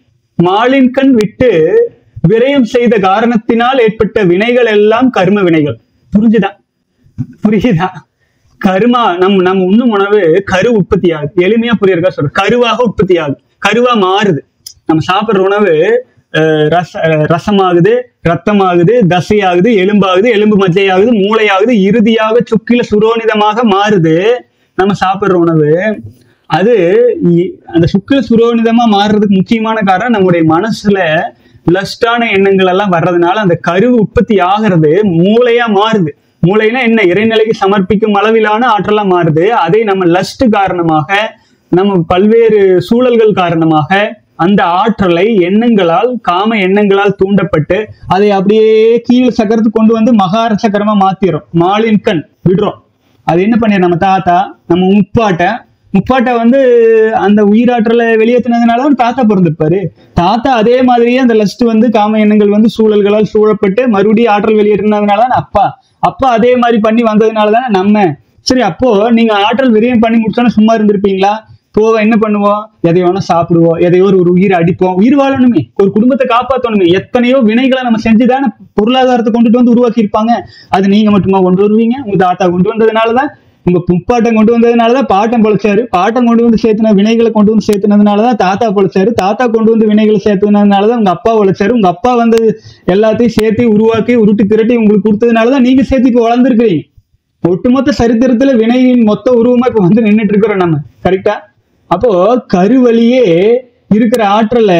மாலின் கண் விட்டு விரயம் செய்த காரணத்தினால் ஏற்பட்ட வினைகள் எல்லாம் கர்ம வினைகள் புரிஞ்சுதா புரியுதா கருமா நம் நம்ம உண்ணும் உணவு கரு உற்பத்தி ஆகுது எளிமையா புரியறதா சொல்றேன் கருவாக உற்பத்தி ஆகுது கருவா மாறுது நம்ம சாப்பிடுற உணவு அஹ், ரச அஹ், ரசமாகுது ரத்தமாகுது தசையாகுது எலும்பாகுது எலும்பு மஜ்ஜையாகுது மூளையாகுது இறுதியாக சுக்கில சுரோனிதமாக மாறுது நம்ம சாப்பிடுற உணவு அது இ- அந்த சுக்கில சுரோனிதமா மாறுறதுக்கு முக்கியமான காரணம் நம்முடைய மனசுல லஸ்டான எண்ணங்கள் எல்லாம் வர்றதுனால அந்த கரு உற்பத்தி ஆகிறது மூளையா மாறுது மூளைனா என்ன இறைநிலைக்கு சமர்ப்பிக்கும் அளவிலான ஆற்றலா மாறுது அதை நம்ம லஸ்ட் காரணமாக நம்ம பல்வேறு சூழல்கள் காரணமாக அந்த ஆற்றலை எண்ணங்களால் காம எண்ணங்களால் தூண்டப்பட்டு அதை அப்படியே கீழ் சக்கரத்துக்கு கொண்டு வந்து மகார சக்கரமா மாத்திரும் மாலின் கண் விடுறோம் அது என்ன பண்ணிரு நம்ம தாத்தா நம்ம முப்பாட்டை முப்பாட்டை வந்து அந்த உயிராற்றலை வெளியேற்றினதுனால தான் தாத்தா பிறந்திருப்பாரு தாத்தா அதே மாதிரியே அந்த லஸ்ட் வந்து காம எண்ணங்கள் வந்து சூழல்களால் சூழப்பட்டு மறுபடியும் ஆற்றல் வெளியேற்றினதுனால தான் அப்பா அப்பா அதே மாதிரி பண்ணி வந்ததுனால தானே நம்ம சரி அப்போ நீங்க ஆற்றல் விரயம் பண்ணி முடிச்சோன்னா சும்மா இருந்திருப்பீங்களா போவ என்ன பண்ணுவோம் எதை வேணா சாப்பிடுவோம் எதையோ ஒரு ஒரு உயிரை அடிப்போம் உயிர் வாழணுமே ஒரு குடும்பத்தை காப்பாற்றணுமே எத்தனையோ வினைகளை நம்ம செஞ்சுதானே பொருளாதாரத்தை கொண்டுட்டு வந்து உருவாக்கி இருப்பாங்க அது நீங்க மட்டுமா கொண்டு வருவீங்க உங்க தாத்தா கொண்டு வந்ததுனாலதான் உங்க முப்பாட்டம் கொண்டு வந்ததுனாலதான் பாட்டம் பொழைச்சாரு பாட்டம் கொண்டு வந்து சேர்த்துன வினைகளை கொண்டு வந்து சேர்த்துனதுனாலதான் தாத்தா பொழைச்சாரு தாத்தா கொண்டு வந்து வினைகளை சேர்த்துனதுனாலதான் உங்க அப்பா உழைச்சாரு உங்க அப்பா வந்து எல்லாத்தையும் சேர்த்து உருவாக்கி உருட்டி திரட்டி உங்களுக்கு கொடுத்ததுனாலதான் நீங்க சேர்த்து இப்போ வளர்ந்துருக்கிறீங்க ஒட்டுமொத்த சரித்திரத்துல வினையின் மொத்த உருவமா இப்ப வந்து நின்னுட்டு இருக்கிறோம் நம்ம கரெக்டா அப்போ கருவழியே இருக்கிற ஆற்றல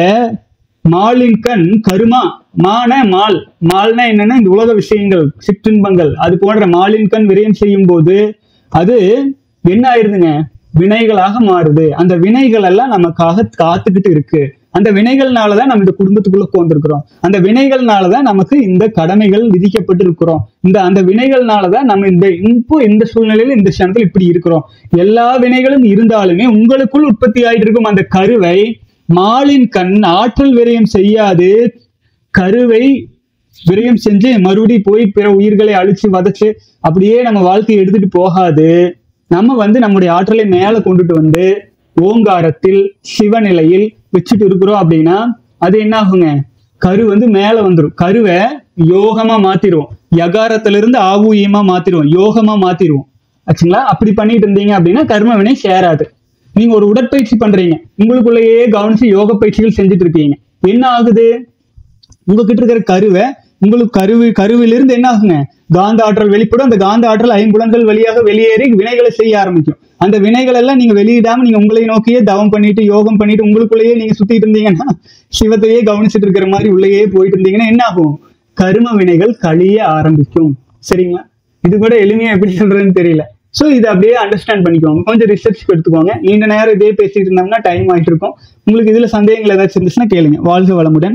மாலின் கண் கருமா மான மால் மால்னா என்னன்னா இந்த உலக விஷயங்கள் சிற்றின்பங்கள் அது போன்ற மாலின் கண் விரயம் செய்யும் போது அது என்ன ஆயிருதுங்க வினைகளாக மாறுது அந்த வினைகள் எல்லாம் நமக்காக காத்துக்கிட்டு இருக்கு அந்த வினைகள்னாலதான் நம்ம இந்த குடும்பத்துக்குள்ள போந்திருக்கிறோம் அந்த வினைகள்னாலதான் நமக்கு இந்த கடமைகள் விதிக்கப்பட்டு இருக்கிறோம் இந்த அந்த வினைகள்னாலதான் நம்ம இந்த இப்போ இந்த சூழ்நிலையில இந்த க்ஷணத்துல இப்படி இருக்கிறோம் எல்லா வினைகளும் இருந்தாலுமே உங்களுக்குள் உற்பத்தி ஆயிட்டு இருக்கும் அந்த கருவை மாலின் கண் ஆற்றல் விரயம் செய்யாது கருவை விரயம் செஞ்சு மறுபடியும் போய் பிற உயிர்களை அழிச்சு வதச்சு அப்படியே நம்ம வாழ்க்கையை எடுத்துட்டு போகாது நம்ம வந்து நம்முடைய ஆற்றலை மேல கொண்டுட்டு வந்து ஓங்காரத்தில் சிவநிலையில் வச்சுட்டு இருக்கிறோம் அப்படின்னா அது என்ன ஆகுங்க கரு வந்து மேல வந்துடும் கருவை யோகமா மாத்திருவோம் யகாரத்திலிருந்து ஆவூயமா மாத்திருவோம் யோகமா மாத்திருவோம் ஆச்சுங்களா அப்படி பண்ணிட்டு இருந்தீங்க அப்படின்னா கர்ம வினை சேராது நீங்க ஒரு உடற்பயிற்சி பண்றீங்க உங்களுக்குள்ளேயே கவனிச்சு யோக பயிற்சிகள் செஞ்சுட்டு இருக்கீங்க என்ன ஆகுது உங்ககிட்ட இருக்கிற கருவை உங்களுக்கு கருவு கருவிலிருந்து என்ன ஆகுங்க காந்த ஆற்றல் வெளிப்படும் அந்த காந்த ஆற்றல் ஐம்புலன்கள் வழியாக வெளியேறி வினைகளை செய்ய ஆரம்பிக்கும் அந்த வினைகள் எல்லாம் நீங்க வெளியிடாம நீங்க உங்களை நோக்கியே தவம் பண்ணிட்டு யோகம் பண்ணிட்டு உங்களுக்குள்ளேயே நீங்க சுத்திட்டு இருந்தீங்கன்னா சிவத்தையே கவனிச்சுட்டு இருக்கிற மாதிரி உள்ளேயே போயிட்டு இருந்தீங்கன்னா என்ன ஆகும் கரும வினைகள் கழிய ஆரம்பிக்கும் சரிங்களா இது கூட எளிமையா எப்படி சொல்றதுன்னு தெரியல சோ இதை அப்படியே அண்டர்ஸ்டாண்ட் பண்ணிக்கோங்க கொஞ்சம் ரிசர்ச் எடுத்துக்கோங்க நீண்ட நேரம் இதே பேசிட்டு இருந்தோம்னா டைம் ஆயிட்டு இருக்கும் உங்களுக்கு இதுல சந்தேகங்கள் ஏதாச்சும் இருந்துச்சுன்னா கேளுங்க வாழ்க வளமுடன்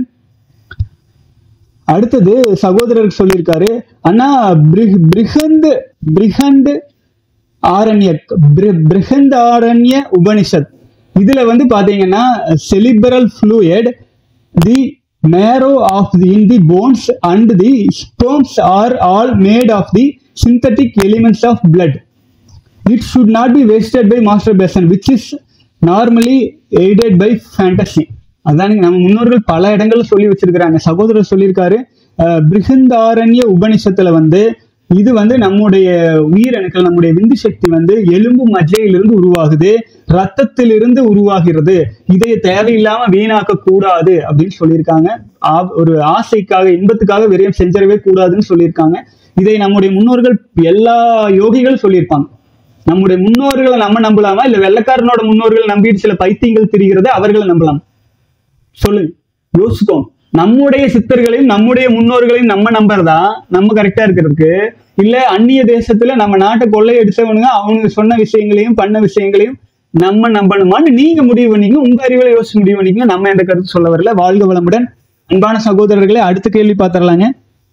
அடுத்தது சகோதரர் சொல்லியிருக்காரு அண்ணா பிரிஹ்- பிரிஹந்த் பிரிஹண்ட் ஆரண்ய பிரிஹந்த் ஆரண்ய உபனிஷத் இதுல வந்து பாத்தீங்கன்னா cerebral fluid the marrow of the in the bones and the storms are all made of the synthetic elements of blood it should not be wasted by masturbation which is normally aided by fantasy அதானுங்க நம்ம முன்னோர்கள் பல இடங்கள்ல சொல்லி வச்சிருக்கிறாங்க சகோதரர் சொல்லியிருக்காரு அஹ், பிருகந்தாரண்ய உபனிஷத்துல வந்து இது வந்து நம்முடைய உயிரணுக்கள் நம்முடைய விந்து சக்தி வந்து எலும்பு மஜ்ஜையிலிருந்து உருவாகுது ரத்தத்திலிருந்து உருவாகிறது இதை தேவையில்லாம வீணாக்க கூடாது அப்படின்னு சொல்லியிருக்காங்க ஆ- ஒரு ஆசைக்காக இன்பத்துக்காக விரயம் செஞ்சிடவே கூடாதுன்னு சொல்லியிருக்காங்க இதை நம்முடைய முன்னோர்கள் எல்லா யோகிகளும் சொல்லியிருப்பாங்க நம்முடைய முன்னோர்களை நம்ம நம்பலாமா இல்ல வெள்ளக்காரனோட முன்னோர்கள் நம்பிட்டு சில பைத்தியங்கள் திரிகிறத அவர்களை நம்பலாம் சொல்லுங்க யோசிக்கோங்க நம்முடைய சித்தர்களையும் நம்முடைய முன்னோர்களையும் நம்ம நம்புறதா நம்ம கரெக்டா இருக்கிறதுக்கு இல்ல அந்நிய தேசத்துல நம்ம நாட்டை கொள்ளையடிச்சவனுங்க அவங்க சொன்ன விஷயங்களையும் பண்ண விஷயங்களையும் நம்ம நம்பணுமான்னு நீங்க முடிவு பண்ணிக்கங்க உங்க அறிவுல யோசிச்சு முடிவு பண்ணிக்கங்க நம்ம எந்த கருத்து சொல்ல வரல வாழ்க வளமுடன் அன்பான சகோதரர்களே அடுத்த கேள்வி பார்த்துடலாங்க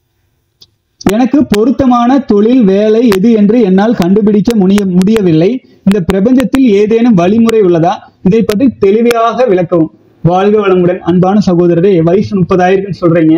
எனக்கு பொருத்தமான தொழில் வேலை எது என்று என்னால் கண்டுபிடிக்க முடிய முடியவில்லை இந்த பிரபஞ்சத்தில் ஏதேனும் வழிமுறை உள்ளதா இதை பற்றி தெளிவாக விளக்கவும் வாழ்க வளமுடன் அன்பான சகோதரரே வயசு முப்பதாயிரம் சொல்றீங்க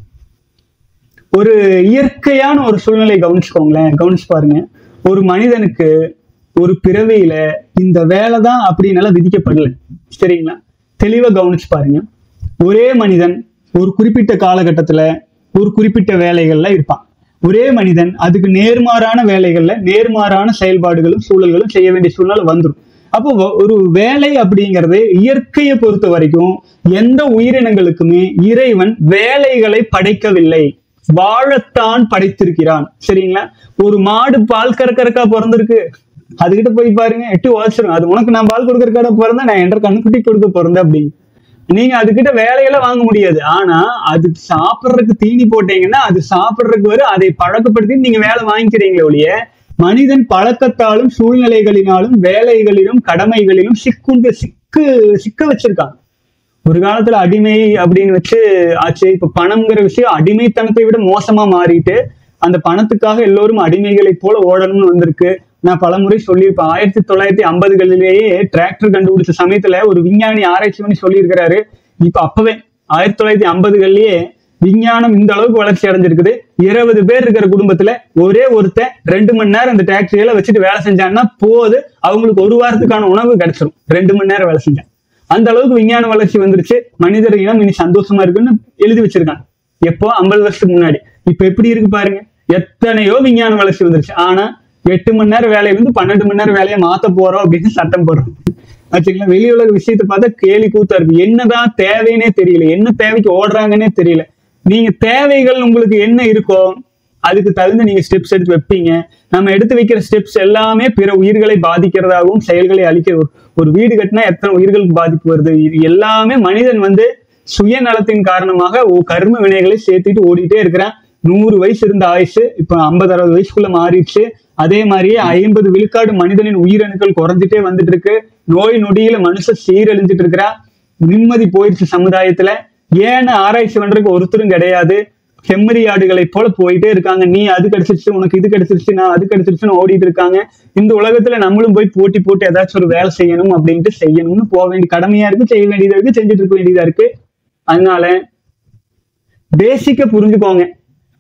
ஒரு இயற்கையான ஒரு சூழ்நிலை கவனிச்சுக்கோங்களேன் கவனிச்சு பாருங்க ஒரு மனிதனுக்கு ஒரு பிறவியில இந்த வேலை தான் அப்படின்னு விதிக்கப்படல சரிங்களா தெளிவா கவனிச்சு பாருங்க ஒரே மனிதன் ஒரு குறிப்பிட்ட காலகட்டத்துல ஒரு குறிப்பிட்ட வேலைகள்ல இருப்பான் ஒரே மனிதன் அதுக்கு நேர்மாறான வேலைகள்ல நேர்மாறான செயல்பாடுகளும் சூழல்களும் செய்ய வேண்டிய சூழ்நிலை வந்துடும் அப்போ வ- ஒரு வேலை அப்படிங்கிறது இயற்கையை பொறுத்த வரைக்கும் எந்த உயிரினங்களுக்குமே இறைவன் வேலைகளை படைக்கவில்லை வாழத்தான் படைத்திருக்கிறான் சரிங்களா ஒரு மாடு பால் கறக்கறக்கா பிறந்திருக்கு அதுகிட்ட போய் பாருங்க எட்டு உதச்சிரும் அது உனக்கு நான் பால் கொடுக்கறக்காட பிறந்தா நான் என்ற கண்ணுக்குட்டி கொடுக்க பிறந்தேன் அப்படின்னு நீங்க அதுகிட்ட வேலையெல்லாம் வாங்க முடியாது ஆனா அது சாப்பிடுறதுக்கு தீனி போட்டீங்கன்னா அது சாப்பிடுறதுக்கு வரும் அதை பழக்கப்படுத்தி நீங்க வேலை வாங்கிக்கிறீங்களே ஒழிய மனிதன் பழக்கத்தாலும் சூழ்நிலைகளினாலும் வேலைகளிலும் கடமைகளிலும் சிக்குண்டு சிக்கு சிக்க வச்சிருக்கான் ஒரு காலத்துல அடிமை அப்படின்னு வச்சு ஆச்சு இப்ப பணம்ங்கிற விஷயம் அடிமைத்தனத்தை விட மோசமா மாறிட்டு அந்த பணத்துக்காக எல்லோரும் அடிமைகளைப் போல ஓடணும்னு வந்திருக்கு நான் பலமுறை சொல்லியிருப்பேன் ஆயிரத்தி தொள்ளாயிரத்தி ஐம்பதுகளிலேயே டிராக்டர் கண்டுபிடிச்ச சமயத்துல ஒரு விஞ்ஞானி ஆராய்ச்சி பண்ணி சொல்லியிருக்கிறாரு இப்ப அப்பவே ஆயிரத்தி தொள்ளாயிரத்தி ஐம்பதுகள்லயே விஞ்ஞானம் இந்த அளவுக்கு வளர்ச்சி அடைஞ்சிருக்குது இருபது பேர் இருக்கிற குடும்பத்துல ஒரே ஒருத்தன் ரெண்டு மணி நேரம் இந்த டாக்ஸியில வச்சுட்டு வேலை செஞ்சான்னா போது அவங்களுக்கு ஒரு வாரத்துக்கான உணவு கிடைச்சிரும் ரெண்டு மணி நேரம் வேலை செஞ்சான் அந்த அளவுக்கு விஞ்ஞான வளர்ச்சி வந்துருச்சு மனிதர் இனம் இனி சந்தோஷமா இருக்குன்னு எழுதி வச்சிருக்காங்க எப்போ ஐம்பது வருஷத்துக்கு முன்னாடி இப்ப எப்படி இருக்கு பாருங்க எத்தனையோ விஞ்ஞான வளர்ச்சி வந்துருச்சு ஆனா எட்டு மணி நேரம் வேலையில இருந்து பன்னெண்டு மணி நேரம் வேலையை மாத்த போறோம் அப்படின்னு சட்டம் போடுறோம் வச்சுங்களா வெளி உலக விஷயத்தை பார்த்தா கேலி கூத்தா இருக்கு என்னதான் தேவைன்னே தெரியல என்ன தேவைக்கு ஓடுறாங்கன்னே தெரியல நீங்க தேவைகள் உங்களுக்கு என்ன இருக்கோ அதுக்கு தகுந்த நீங்க ஸ்டெப்ஸ் எடுத்து வைப்பீங்க நம்ம எடுத்து வைக்கிற ஸ்டெப்ஸ் எல்லாமே பிற உயிர்களை பாதிக்கிறதாகவும் செயல்களை அழிக்கிற ஒரு- ஒரு வீடு கட்டினா எத்தனை உயிர்களுக்கு பாதிப்பு வருது இது எல்லாமே மனிதன் வந்து சுயநலத்தின் காரணமாக ஒ- கர்ம வினைகளை சேர்த்துட்டு ஓடிட்டே இருக்கிறான் நூறு வயசு இருந்த ஆயுசு இப்ப ஐம்பது அறுபது வயசுக்குள்ள மாறிடுச்சு அதே மாதிரியே ஐம்பது விழுக்காடு மனிதனின் உயிரணுக்கள் குறைஞ்சிட்டே வந்துட்டு இருக்கு நோய் நொடியில மனுஷன் சீரழிஞ்சிட்டு இருக்கிறா நிம்மதி போயிடுச்சு சமுதாயத்துல ஏன்னு ஆராய்ச்சி பண்றதுக்கு ஒருத்தரும் கிடையாது செம்மறி ஆடுகளை போல போயிட்டே இருக்காங்க நீ அது கிடைச்சிருச்சு உனக்கு இது கிடைச்சிருச்சு நான் அது கிடைச்சிருச்சுன்னு ஓடிட்டு இருக்காங்க இந்த உலகத்துல நம்மளும் போய் போட்டி போட்டு ஏதாச்சும் ஒரு வேலை செய்யணும் அப்படின்ட்டு செய்யணும்னு போக வேண்டிய கடமையா இருக்கு செய்ய வேண்டியதா இருக்கு செஞ்சுட்டு இருக்க வேண்டியதா இருக்கு அதனால பேசிக்க புரிஞ்சுக்கோங்க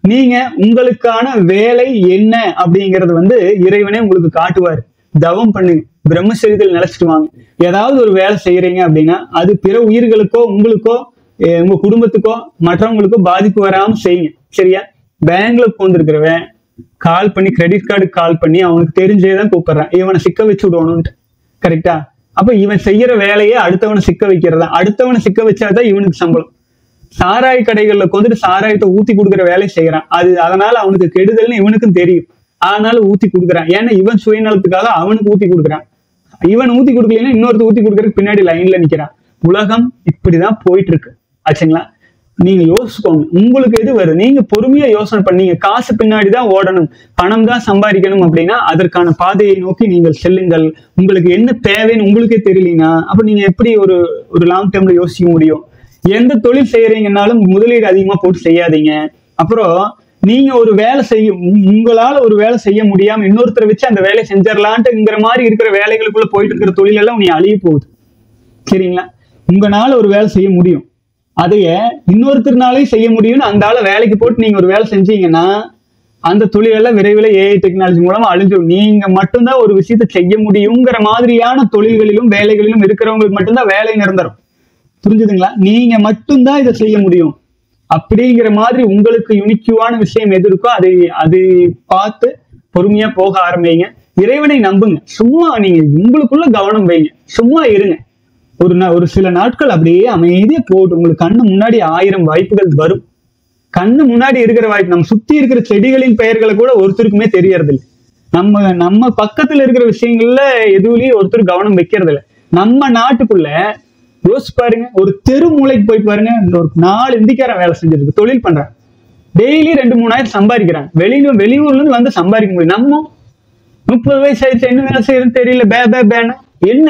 நீங்க உங்களுக்கான வேலை என்ன அப்படிங்கறது வந்து இறைவனே உங்களுக்கு காட்டுவார் தவம் பண்ணுங்க பிரம்மச்சரியத்தில் நிலைச்சிட்டு வாங்க ஏதாவது ஒரு வேலை செய்யறீங்க அப்படின்னா அது பிற உயிர்களுக்கோ உங்களுக்கோ அஹ் உங்க குடும்பத்துக்கோ மற்றவங்களுக்கோ பாதிப்பு வராம செய்யுங்க சரியா பேங்க்ல உட்காந்துருக்கிறவன் கால் பண்ணி கிரெடிட் கார்டுக்கு கால் பண்ணி அவனுக்கு தெரிஞ்சே தான் கூப்பிடுறான் இவனை சிக்க வச்சு விடணும்ட்டு கரெக்டா அப்ப இவன் செய்யற வேலையை அடுத்தவனை சிக்க வைக்கிறதா அடுத்தவனை சிக்க வச்சாதான் இவனுக்கு சம்பளம் சாராய கடைகள்ல கொண்டுட்டு சாராயத்தை ஊத்தி கொடுக்குற வேலையை செய்யறான் அது அதனால அவனுக்கு கெடுதல்னு இவனுக்கும் தெரியும் அதனால ஊத்தி கொடுக்குறான் ஏன்னா இவன் சுயநலத்துக்காக அவனுக்கு ஊத்தி கொடுக்குறான் இவன் ஊத்தி கொடுக்கலன்னா இன்னொருத்த ஊத்தி கொடுக்கறதுக்கு பின்னாடி லைன்ல நிக்கிறான் உலகம் இப்படிதான் போயிட்டு இருக்கு ஆச்சுங்களா நீங்க யோசிச்சுக்கோங்க உங்களுக்கு எது வருது நீங்க பொறுமையா யோசனை பண்ணீங்க காசு பின்னாடி தான் ஓடணும் பணம் தான் சம்பாதிக்கணும் அப்படின்னா அதற்கான பாதையை நோக்கி நீங்கள் செல்லுங்கள் உங்களுக்கு என்ன தேவைன்னு உங்களுக்கே தெரியலனா அப்ப நீங்க எப்படி ஒரு ஒரு லாங் டேர்ம்ல யோசிக்க முடியும் எந்த தொழில் செய்யறீங்கன்னாலும் முதலீடு அதிகமா போட்டு செய்யாதீங்க அப்புறம் நீங்க ஒரு வேலை செய்ய உ- உங்களால ஒரு வேலை செய்ய முடியாம இன்னொருத்தரை வச்சு அந்த வேலையை செஞ்சிடலான்ட்டுங்கிற மாதிரி இருக்கிற வேலைகளுக்குள்ள போயிட்டு இருக்கிற தொழில் எல்லாம் நீ அழிய போகுது சரிங்களா உங்களால ஒரு வேலை செய்ய முடியும் அதைய இன்னொருத்தர்னாலையும் செய்ய முடியும்னு அந்த ஆளை வேலைக்கு போட்டு நீங்க ஒரு வேலை செஞ்சீங்கன்னா அந்த தொழிலெல்லாம் விரைவில் ஏஐ டெக்னாலஜி மூலமா அழிஞ்சிடும் நீங்க மட்டும்தான் ஒரு விஷயத்தை செய்ய முடியுங்கிற மாதிரியான தொழில்களிலும் வேலைகளிலும் இருக்கிறவங்களுக்கு மட்டும்தான் வேலை நிரந்தரம் புரிஞ்சுதுங்களா நீங்க மட்டும்தான் இதை செய்ய முடியும் அப்படிங்கிற மாதிரி உங்களுக்கு யுனிக்யூவான விஷயம் எது இருக்கோ அதை அது பார்த்து பொறுமையா போக ஆரம்பிங்க இறைவனை நம்புங்க சும்மா நீங்க உங்களுக்குள்ள கவனம் வைங்க சும்மா இருங்க ஒரு நா- ஒரு சில நாட்கள் அப்படியே அமைதியா போட்டு உங்களுக்கு கண்ணு முன்னாடி ஆயிரம் வாய்ப்புகள் வரும் கண்ணு முன்னாடி இருக்கிற வாய்ப்பு நம்ம சுத்தி இருக்கிற செடிகளின் பெயர்களை கூட ஒருத்தருக்குமே தெரியறது இல்லை நம்ம நம்ம பக்கத்துல இருக்கிற விஷயங்கள்ல எதுவுலயும் ஒருத்தர் கவனம் வைக்கிறது இல்லை நம்ம நாட்டுக்குள்ள யோசிச்சு பாருங்க ஒரு தெரு மூலைக்கு போய் பாருங்க இந்த ஒரு நாலு இந்திக்காரன் வேலை செஞ்சிருக்கு தொழில் பண்றான் டெய்லி ரெண்டு மூணாயிரம் சம்பாதிக்கிறான் வெளியூர் வெளியூர்ல இருந்து வந்து சம்பாதிக்க முடியும் நம்ம முப்பது வயசு ஆயிடுச்சு என்ன வேலை செய்யறதுன்னு தெரியல பே பே பேன என்ன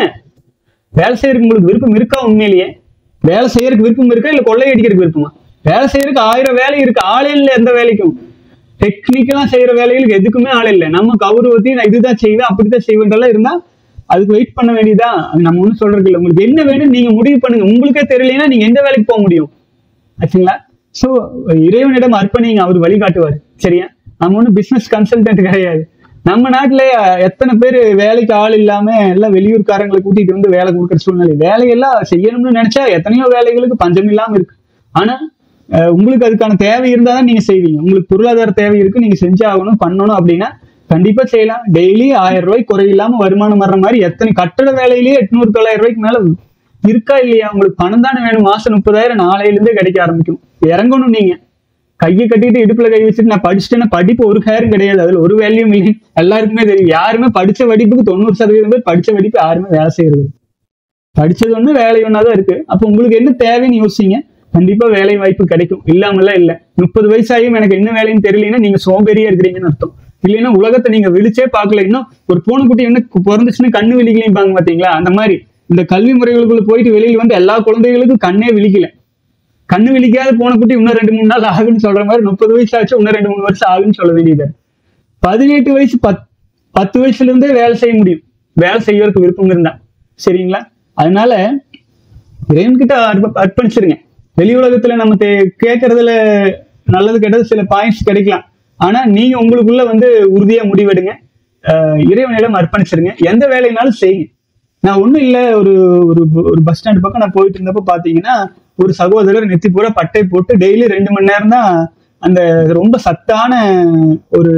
வேலை செய்யறதுக்கு உங்களுக்கு விருப்பம் இருக்கா உண்மையிலேயே வேலை செய்யறதுக்கு விருப்பம் இருக்கா இல்ல கொள்ளையடிக்கிறதுக்கு விருப்பமா வேலை செய்யறதுக்கு ஆயிரம் வேலை இருக்கு ஆளே இல்லை எந்த வேலைக்கும் டெக்னிக்கலா செய்யற வேலைகளுக்கு எதுக்குமே ஆள் இல்லை நம்ம கௌரவத்தையும் நான் இதுதான் செய்வேன் அப்படிதான் செய்வேன்றலாம் இருந்தா அதுக்கு வெயிட் பண்ண வேண்டியதா அது நம்ம ஒன்றும் சொல்றது இல்லை உங்களுக்கு என்ன வேணும் நீங்க முடிவு பண்ணுங்க உங்களுக்கே தெரியலைன்னா நீங்க எந்த வேலைக்கு போக முடியும் ஆச்சுங்களா சோ இறைவனிடம் அர்ப்பணிங்க அவர் வழிகாட்டுவார் சரியா நம்ம ஒன்றும் பிசினஸ் கன்சல்டன்ட் கிடையாது நம்ம நாட்டுல எத்தனை பேர் வேலைக்கு ஆள் இல்லாம எல்லாம் வெளியூர்காரங்களை கூட்டிட்டு வந்து வேலை கொடுக்குற சூழ்நிலை வேலையெல்லாம் செய்யணும்னு நினைச்சா எத்தனையோ வேலைகளுக்கு பஞ்சம் இல்லாம இருக்கு ஆனா அஹ், உங்களுக்கு அதுக்கான தேவை இருந்தா தான் நீங்க செய்வீங்க உங்களுக்கு பொருளாதார தேவை இருக்கு நீங்க செஞ்சாகணும் பண்ணணும் அப்படின்னா கண்டிப்பா செய்யலாம் டெய்லி ஆயிரம் ரூபாய் குறையில்லாம வருமானம் வர்ற மாதிரி எத்தனை கட்டட வேலையிலேயே எட்நூறு தொள்ளாயிரம் ரூபாய்க்கு மேல இருக்கா இல்லையா உங்களுக்கு பணம் தானே வேணும் மாசம் முப்பதாயிரம் நாளையில இருந்தே கிடைக்க ஆரம்பிக்கும் இறங்கணும் நீங்க கையை கட்டிட்டு இடுப்புல கை வச்சுட்டு நான் படிச்சுட்டேன்னா படிப்பு ஒரு ஹேரும் கிடையாது அதுல ஒரு வேல்யூம் இல்லை எல்லாருக்குமே தெரியும் யாருமே படிச்ச படிப்புக்கு தொண்ணூறு சதவீதம் பேர் படிச்ச படிப்பு யாருமே வேலை செய்யறது இல்ல. படிச்சது ஒண்ணு வேலை ஒண்ணா தான் இருக்கு அப்ப உங்களுக்கு என்ன தேவைன்னு யோசிங்க கண்டிப்பா வேலை வாய்ப்பு கிடைக்கும் இல்லாமலாம் இல்ல முப்பது வயசாயும் எனக்கு என்ன வேலைன்னு தெரியலன்னா நீங்க சோம்பேறியா இருக்கிறீங்கன்னு அர்த்தம் இல்லைன்னா உலகத்தை நீங்க விழிச்சே பார்க்கல இன்னும் ஒரு பூனைக்குட்டி என்ன பிறந்துச்சுன்னு கண்ணு விழிக்கலையும் பாத்தீங்களா அந்த மாதிரி இந்த கல்வி முறைகளுக்குள்ள போயிட்டு வெளியில வந்து எல்லா குழந்தைகளுக்கும் கண்ணே விழிக்கல கண்ணு விழிக்காத பூனைக்குட்டி இன்னும் ரெண்டு மூணு நாள் ஆகுன்னு சொல்ற மாதிரி முப்பது வயசு ஆச்சு இன்னும் ரெண்டு மூணு வருஷம் ஆகுன்னு சொல்ல வேண்டியது பதினெட்டு வயசு பத் பத்து வயசுல இருந்தே வேலை செய்ய முடியும் வேலை செய்யறதுக்கு விருப்பம் இருந்தா சரிங்களா அதனால இறைவன்கிட்ட அர்ப்ப- அர்ப்பணிச்சிருங்க வெளி உலகத்துல நம்ம தே- கேட்கறதுல நல்லது கெட்டது சில பாயிண்ட்ஸ் கிடைக்கலாம் ஆனா நீங்க உங்களுக்குள்ள வந்து உறுதியா முடிவெடுங்க அஹ் இறைவனிடம் அர்ப்பணிச்சிருங்க எந்த வேலைனாலும் செய்யுங்க நான் ஒண்ணும் இல்ல ஒரு ஒரு ஒரு பஸ் ஸ்டாண்ட் பக்கம் நான் போயிட்டு இருந்தப்ப பாத்தீங்கன்னா ஒரு சகோதரர் நெத்தி பூரா பட்டை போட்டு டெய்லி ரெண்டு மணி நேரம் தான் அந்த ரொம்ப சத்தான ஒரு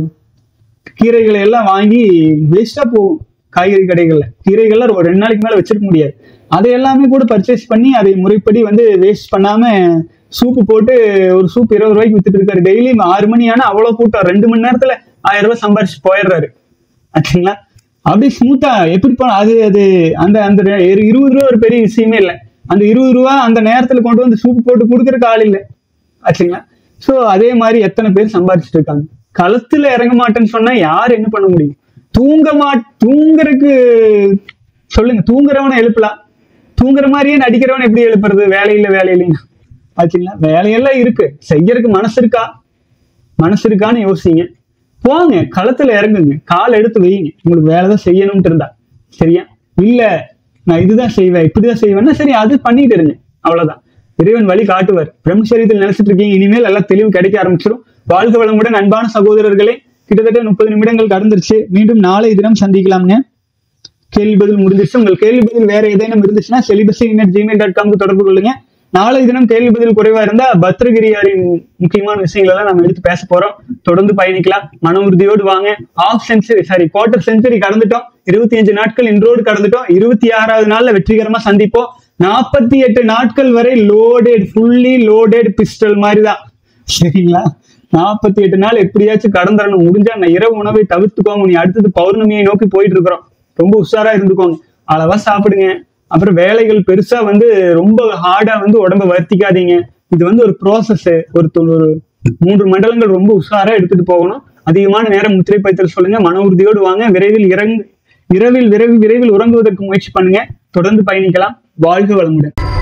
கீரைகளை எல்லாம் வாங்கி வேஸ்டா போகும் காய்கறி கடைகள்ல கீரைகள்லாம் ஒரு ரெண்டு நாளைக்கு மேல வச்சிருக்க முடியாது அதை எல்லாமே கூட பர்ச்சேஸ் பண்ணி அதை முறைப்படி வந்து வேஸ்ட் பண்ணாம சூப்பு போட்டு ஒரு சூப் இருபது ரூபாய்க்கு வித்துட்டு இருக்காரு டெய்லி ஆறு மணி ஆனா அவ்வளவு கூட்டம் ரெண்டு மணி நேரத்துல ஆயிரம் ரூபாய் சம்பாரிச்சு போயிடுறாரு ஆச்சுங்களா அப்படி ஸ்மூத்தா எப்படி போன அது அது அந்த அந்த ரெ- இரு- இருபது ரூபா ஒரு பெரிய விஷயமே இல்லை அந்த இருபது ரூபா அந்த நேரத்துல கொண்டு வந்து சூப்பு போட்டு கொடுக்கறதுக்கு ஆள் இல்லை ஆச்சுங்களா சோ அதே மாதிரி எத்தனை பேர் சம்பாரிச்சிட்டு இருக்காங்க களத்துல இறங்க மாட்டேன்னு சொன்னா யார் என்ன பண்ண முடியும் தூங்க மா தூங்குறதுக்கு சொல்லுங்க தூங்குறவனை எழுப்பலாம் தூங்குற மாதிரியே நடிக்கிறவனை எப்படி எழுப்புறது வேலையில வேலையில ஆச்சுங்களா வேலையெல்லாம் இருக்கு செய்யறதுக்கு மனசு இருக்கா மனசு இருக்கான்னு யோசிங்க போங்க களத்துல இறங்குங்க கால் எடுத்து வைங்க உங்களுக்கு வேலை தான் செய்யணும்ட்டு இருந்தா சரியா இல்ல நான் இதுதான் செய்வேன் இப்படிதான் செய்வேன்னா சரி அது பண்ணிட்டு இருங்க அவ்வளவுதான் இறைவன் வழி காட்டுவார் பிரம்மச்சரியத்தில் நினைச்சிட்டு இருக்கீங்க இனிமேல் எல்லாம் தெளிவு கிடைக்க ஆரம்பிச்சிடும் வாழ்க வளமுடன் அன்பான சகோதரர்களே கிட்டத்தட்ட முப்பது நிமிடங்கள் கடந்துருச்சு மீண்டும் நாளை தினம் சந்திக்கலாம்ங்க கேள்வி பதில் முடிஞ்சிருச்சு உங்கள் கேள்வி பதில் வேற ஏதேனும் இருந்துச்சுன்னா செலிபஸி ஜிமெயில் டாட் காம்க்கு தொடர்பு கொள்ளுங்க நாளை தினம் கேள்வி பதில் குறைவா இருந்தா பத்ரகிரியாரின் முக்கியமான விஷயங்கள் எல்லாம் நம்ம எடுத்து பேச போறோம் தொடர்ந்து பயணிக்கலாம் மன உறுதியோடு வாங்க half century sorry quarter century கடந்துட்டோம் இருபத்தி அஞ்சு நாட்கள் இன்றோடு கடந்துட்டோம் இருபத்தி ஆறாவது நாள்ல வெற்றிகரமா சந்திப்போம் நாற்பத்தி எட்டு நாட்கள் வரை லோடட் ஃபுல்லி லோடட் பிஸ்டல் மாதிரி தான் சரிங்களா நாற்பத்தி எட்டு நாள் எப்படியாச்சும் கடந்துடணும் முடிஞ்சா நான் இரவு உணவை தவிர்த்துக்கோங்க நீ அடுத்தது பௌர்ணமியை நோக்கி போயிட்டு இருக்கிறோம் ரொம்ப உஷாரா இருந்துக்கோங்க அளவா சாப்பிடுங்க அப்புறம் வேலைகள் பெருசா வந்து ரொம்ப ஹார்டா வந்து உடம்ப வருத்திக்காதீங்க இது வந்து ஒரு ப்ராசஸ் ஒரு தொ- ஒரு மூன்று மண்டலங்கள் ரொம்ப உஷாரா எடுத்துட்டு போகணும் அதிகமான நேரம் முத்திரை பைத்தல் சொல்லுங்க மன உறுதியோடு வாங்க விரைவில் இறங்கு இரவில் விரைவில் விரைவில் உறங்குவதற்கு முயற்சி பண்ணுங்க தொடர்ந்து பயணிக்கலாம் வாழ்க வளமுடன்